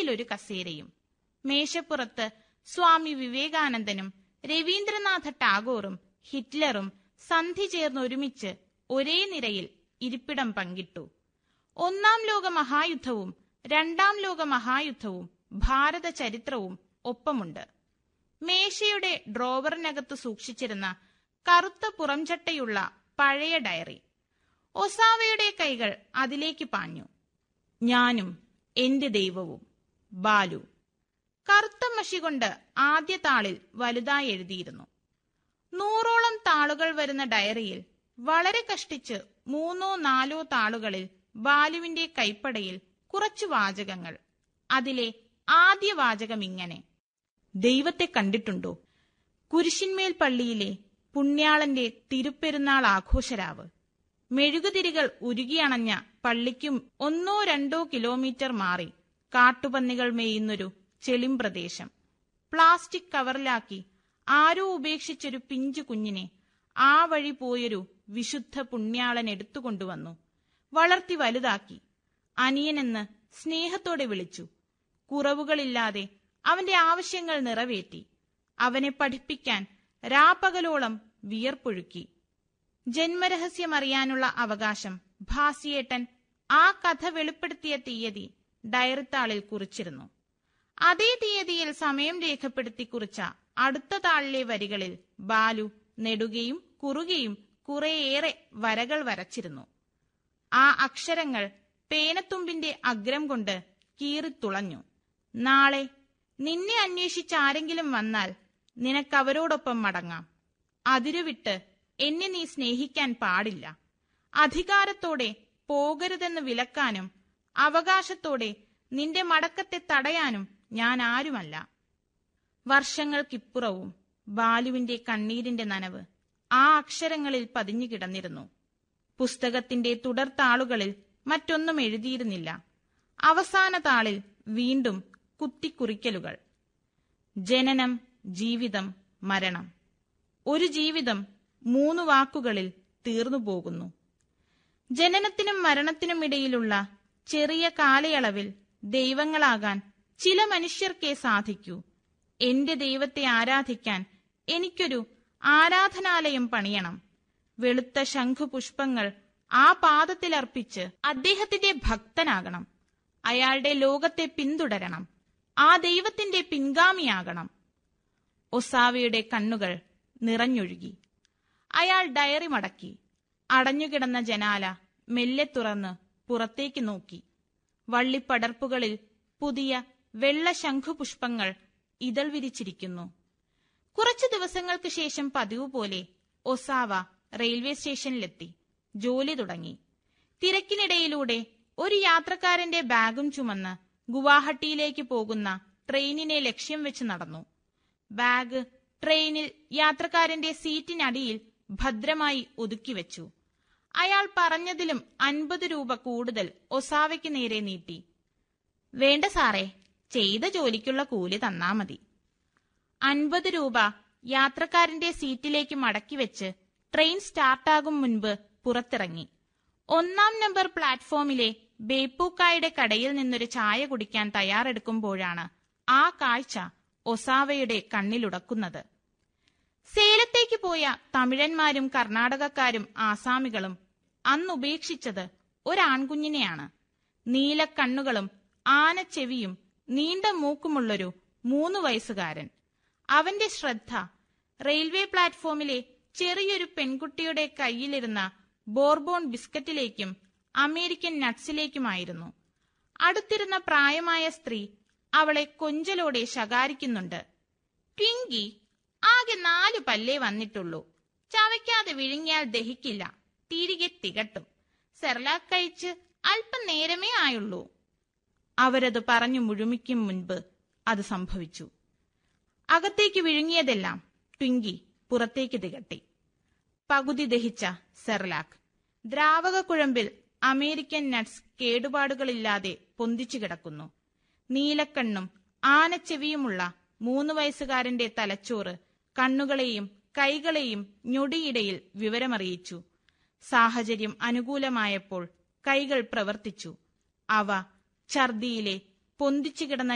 ഒരു കസേരയും മേശപ്പുറത്ത് സ്വാമി വിവേകാനന്ദനും രവീന്ദ്രനാഥ ടാഗോറും ഹിറ്റ്ലറും സന്ധി ചേർന്നൊരുമിച്ച് ഒരേ നിരയിൽ ഇരിപ്പിടം പങ്കിട്ടു ഒന്നാം ലോക മഹായുദ്ധവും രണ്ടാം ലോക മഹായുദ്ധവും ഭാരത ചരിത്രവും ഒപ്പമുണ്ട് മേശയുടെ ഡ്രോവറിനകത്ത് സൂക്ഷിച്ചിരുന്ന കറുത്ത പുറംചട്ടയുള്ള പഴയ ഡയറി ഒസാവയുടെ കൈകൾ അതിലേക്ക് പാഞ്ഞു ഞാനും എന്റെ ദൈവവും ബാലു കറുത്ത മഷി കൊണ്ട് ആദ്യ താളിൽ വലുതായി എഴുതിയിരുന്നു നൂറോളം താളുകൾ വരുന്ന ഡയറിയിൽ വളരെ കഷ്ടിച്ച് മൂന്നോ നാലോ താളുകളിൽ ബാലുവിന്റെ കൈപ്പടയിൽ കുറച്ചു വാചകങ്ങൾ അതിലെ ആദ്യ വാചകം ഇങ്ങനെ ദൈവത്തെ കണ്ടിട്ടുണ്ടോ കുരിശിന്മേൽ പള്ളിയിലെ പുണ്യാളന്റെ തിരുപ്പെരുന്നാൾ ആഘോഷരാവ് മെഴുകുതിരികൾ ഉരുകിയണഞ്ഞ പള്ളിക്കും ഒന്നോ രണ്ടോ കിലോമീറ്റർ മാറി കാട്ടുപന്നികൾ മേയുന്നൊരു ചെളിം പ്രദേശം പ്ലാസ്റ്റിക് കവറിലാക്കി ആരോ ഉപേക്ഷിച്ചൊരു പിഞ്ചു കുഞ്ഞിനെ ആ വഴി പോയൊരു വിശുദ്ധ പുണ്യാളൻ എടുത്തുകൊണ്ടുവന്നു വളർത്തി വലുതാക്കി അനിയനെന്ന് സ്നേഹത്തോടെ വിളിച്ചു കുറവുകളില്ലാതെ അവന്റെ ആവശ്യങ്ങൾ നിറവേറ്റി അവനെ പഠിപ്പിക്കാൻ രാപ്പകലോളം വിയർപ്പൊഴുക്കി ജന്മരഹസ്യമറിയാനുള്ള അവകാശം ഭാസിയേട്ടൻ ആ കഥ വെളിപ്പെടുത്തിയ തീയതി ഡയറിത്താളിൽ കുറിച്ചിരുന്നു അതേ തീയതിയിൽ സമയം രേഖപ്പെടുത്തി കുറിച്ച അടുത്ത താളിലെ വരികളിൽ ബാലു നെടുകയും കുറുകയും കുറേയേറെ വരകൾ വരച്ചിരുന്നു ആ അക്ഷരങ്ങൾ പേനത്തുമ്പിന്റെ അഗ്രം കൊണ്ട് കീറിത്തുളഞ്ഞു നാളെ നിന്നെ അന്വേഷിച്ച് ആരെങ്കിലും വന്നാൽ നിനക്കവരോടൊപ്പം മടങ്ങാം അതിരുവിട്ട് എന്നെ നീ സ്നേഹിക്കാൻ പാടില്ല അധികാരത്തോടെ പോകരുതെന്ന് വിലക്കാനും അവകാശത്തോടെ നിന്റെ മടക്കത്തെ തടയാനും ഞാൻ ആരുമല്ല വർഷങ്ങൾക്കിപ്പുറവും ബാലുവിന്റെ കണ്ണീരിന്റെ നനവ് ആ അക്ഷരങ്ങളിൽ പതിഞ്ഞു കിടന്നിരുന്നു പുസ്തകത്തിന്റെ തുടർത്താളുകളിൽ മറ്റൊന്നും എഴുതിയിരുന്നില്ല അവസാന താളിൽ വീണ്ടും കുത്തിക്കുറിക്കലുകൾ ജനനം ജീവിതം മരണം ഒരു ജീവിതം മൂന്ന് വാക്കുകളിൽ തീർന്നു പോകുന്നു ജനനത്തിനും മരണത്തിനും ഇടയിലുള്ള ചെറിയ കാലയളവിൽ ദൈവങ്ങളാകാൻ ചില മനുഷ്യർക്കേ സാധിക്കൂ എന്റെ ദൈവത്തെ ആരാധിക്കാൻ എനിക്കൊരു ആരാധനാലയം പണിയണം വെളുത്ത ശംഖുപുഷ്പങ്ങൾ ആ പാദത്തിലർപ്പിച്ച് അദ്ദേഹത്തിന്റെ ഭക്തനാകണം അയാളുടെ ലോകത്തെ പിന്തുടരണം ആ ദൈവത്തിന്റെ പിൻഗാമിയാകണം ഒസാവയുടെ കണ്ണുകൾ നിറഞ്ഞൊഴുകി അയാൾ ഡയറി മടക്കി അടഞ്ഞുകിടന്ന ജനാല മെല്ലെ തുറന്ന് പുറത്തേക്ക് നോക്കി വള്ളിപ്പടർപ്പുകളിൽ പുതിയ വെള്ള ശംഖുപുഷ്പങ്ങൾ ഇതൾ വിരിച്ചിരിക്കുന്നു കുറച്ചു ദിവസങ്ങൾക്ക് ശേഷം പതിവ് പോലെ ഒസാവ റെയിൽവേ സ്റ്റേഷനിലെത്തി ജോലി തുടങ്ങി തിരക്കിനിടയിലൂടെ ഒരു യാത്രക്കാരന്റെ ബാഗും ചുമന്ന് ഗുവാഹട്ടിയിലേക്ക് പോകുന്ന ട്രെയിനിനെ ലക്ഷ്യം വെച്ച് നടന്നു ബാഗ് ട്രെയിനിൽ യാത്രക്കാരന്റെ സീറ്റിനടിയിൽ ഭദ്രമായി ഒതുക്കി വെച്ചു അയാൾ പറഞ്ഞതിലും അൻപത് രൂപ കൂടുതൽ ഒസാവയ്ക്ക് നേരെ നീട്ടി വേണ്ട സാറേ ചെയ്ത ജോലിക്കുള്ള കൂലി തന്നാ മതി അൻപത് രൂപ യാത്രക്കാരന്റെ സീറ്റിലേക്ക് മടക്കി വെച്ച് ട്രെയിൻ സ്റ്റാർട്ടാകും മുൻപ് പുറത്തിറങ്ങി ഒന്നാം നമ്പർ പ്ലാറ്റ്ഫോമിലെ ബേപ്പൂക്കായുടെ കടയിൽ നിന്നൊരു ചായ കുടിക്കാൻ തയ്യാറെടുക്കുമ്പോഴാണ് ആ കാഴ്ച ഒസാവയുടെ കണ്ണിലുടക്കുന്നത് സേലത്തേക്ക് പോയ തമിഴന്മാരും കർണാടകക്കാരും ആസാമികളും അന്നുപേക്ഷിച്ചത് ഒരാൺകുഞ്ഞിനെയാണ് നീലക്കണ്ണുകളും ആനച്ചെവിയും നീണ്ട മൂക്കുമുള്ളൊരു മൂന്ന് വയസ്സുകാരൻ അവന്റെ ശ്രദ്ധ റെയിൽവേ പ്ലാറ്റ്ഫോമിലെ ചെറിയൊരു പെൺകുട്ടിയുടെ കയ്യിലിരുന്ന ബോർബോൺ ബിസ്ക്കറ്റിലേക്കും അമേരിക്കൻ നട്ട്സിലേക്കുമായിരുന്നു അടുത്തിരുന്ന പ്രായമായ സ്ത്രീ അവളെ കൊഞ്ചലോടെ ശകാരിക്കുന്നുണ്ട് ട്വിങ്കി ആകെ നാലു പല്ലേ വന്നിട്ടുള്ളൂ ചവയ്ക്കാതെ വിഴുങ്ങിയാൽ ദഹിക്കില്ല തിരികെ തികട്ടും സെർലാക്ക് കഴിച്ച് അല്പം നേരമേ ആയുള്ളൂ അവരത് പറഞ്ഞു മുഴുമിക്കും മുൻപ് അത് സംഭവിച്ചു അകത്തേക്ക് വിഴുങ്ങിയതെല്ലാം ട്വിങ്കി പുറത്തേക്ക് തികട്ടി പകുതി ദഹിച്ച സെർലാക്ക് ദ്രാവക കുഴമ്പിൽ അമേരിക്കൻ നട്ട്സ് കേടുപാടുകളില്ലാതെ പൊന്തിച്ചു കിടക്കുന്നു നീലക്കണ്ണും ആനച്ചെവിയുമുള്ള മൂന്ന് വയസ്സുകാരന്റെ തലച്ചോറ് കണ്ണുകളെയും കൈകളെയും ഞൊടിയിടയിൽ വിവരമറിയിച്ചു സാഹചര്യം അനുകൂലമായപ്പോൾ കൈകൾ പ്രവർത്തിച്ചു അവ ഛർദിയിലെ പൊന്തിച്ചു കിടന്ന